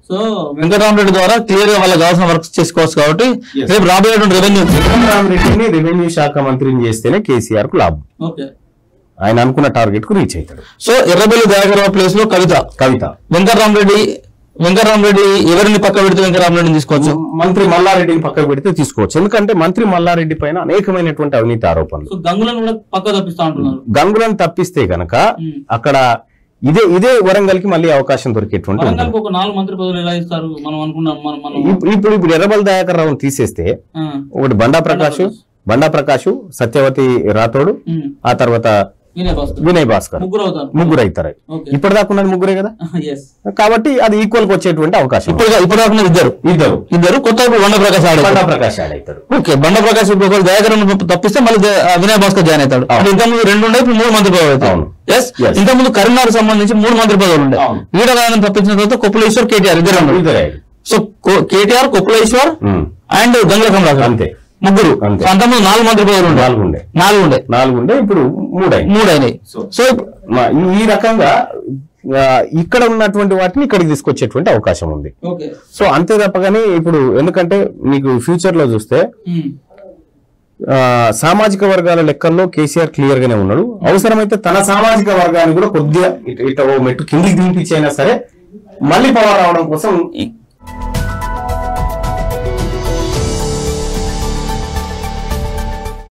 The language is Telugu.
సో వెంకటరామరెడ్డి ద్వారా క్లియర్ గా వాళ్ళకి కావాల్సిన వర్క్స్ చేసుకోవచ్చు కాబట్టి Yes. రేపు రాబోయేటువంటి రెవెన్యూ వెంకటరామరెడ్డిని రెవెన్యూ శాఖ మంత్రిని చేస్తేనే కేసీఆర్ కు లాభం ఓకే ఆయన అనుకున్న టార్గెట్ కు రీచ్ అవుతాడు సో ఎర్రబెల్లి దయాకర్ ప్లేస్ లో కవిత కవిత వెంకటరామరెడ్డి వెంకటరామరెడ్డి ఎవరిని పక్క పెడితే వెంకటరామరెడ్డిని తీసుకోవచ్చు మంత్రి మల్లారెడ్డిని పక్కకు పెడితే తీసుకోవచ్చు ఎందుకంటే మంత్రి మల్లారెడ్డి పైన అనేకమైనటువంటి అవినీతి ఆరోపణలు సో గంగులను కూడా పక్క తప్పిస్తా అంటున్నారు గంగులను తప్పిస్తే గనక ఉమ్. అక్కడ ఇదే ఇదే వరంగల్ కి మళ్ళీ అవకాశం దొరికేటువంటి ఉంటుంది. వరంగల్కి ఒక నాలుగు మంత్రి పదవులు ఎలా ఇస్తారు మనం అనుకున్నాం మనం మనం ఇప్- ఇప్పుడు ఇప్పుడు ఎర్రబల్ దయాకర్ రావుని తీసేస్తే ఆ, ఒకటి బండా ప్రకాష్ బండా ప్రకాష్ సత్యవతి రాథోడు ఉమ్, ఆ తర్వాత వినయ్ భాస్కర్ వినయ్ భాస్కర్ ముగ్గురు అవుతారు ముగ్గురు అవుతారు ఓకే ఇప్పటిదాకా ఉన్నది ముగ్గురే కదా ఎస్ కాబట్టి అది ఈక్వల్ కి వచ్చేటువంటి అవకాశం ఇప్పుడు ఇప్పుడు దాకా ఇద్దరు ఇద్దరు ఇద్దరు కొత్త ఇప్పుడు బండ ప్రకాష్ ఆడారు బండా ప్రకాష్ యాడ్ అవుతారు ఓకే బండ ప్రకాష్ ఇప్పుడు ఒకరు దయాకరణ తప్పిస్తే మళ్ళీ ద- ఆ వినయ్ భాస్కర్ జాయిన్ అవుతాడు అవును. అంటే ఇంతకుముందు రెండు ఉండే ఇప్పుడు మూడు మంత్రి పదవులు అవుతాయి అవును. Yes Yes. ఇంతకుముందు కరీంనగర్ సంబంధించి మూడు మంత్రి పదవులు ఉండే అవును. ఈడగానం తప్పించిన తర్వాత కొప్పులేశ్వర్ కేటీఆర్ ఇద్దరు ఉన్నారు ఇద్దరే సో కో- కేటీఆర్ కొప్పులేశ్వర్ ఉమ్. అండ్ గంగల కమలాకర్ అంతే ముగ్గురు అంతే. సో అంతకుముందు నాలుగు మంత్రి పదవులు ఉండే నాలుగు ఉండే నాలుగు ఉండే నాలుగు ఉండే ఇప్పుడు మూడు అయింది మూడు అయినాయి సో- సో ఇప్పుడు- మా- ఈ- ఈ రకంగా ఆ, ఇక్కడ ఉన్నటువంటి వాటిని ఇక్కడికి తీసుకొచ్చేటువంటి అవకాశం ఉంది ఓకే సో అంతే తప్పగానే ఇప్పుడు ఎందుకంటే మీకు ఫ్యూచర్ లో చూస్తే ఉమ్. ఆ, సామాజిక వర్గాల లెక్కల్లో కేసీఆర్ క్లియర్ గానే ఉన్నాడు అవసరమైతే తన సామాజిక వర్గాన్ని కూడా కొద్దిగా ఇట- ఇట ఓ మెట్టు కిందికి దింపించైనా సరే మళ్ళీ పవర్ రావడం కోసం ఇ-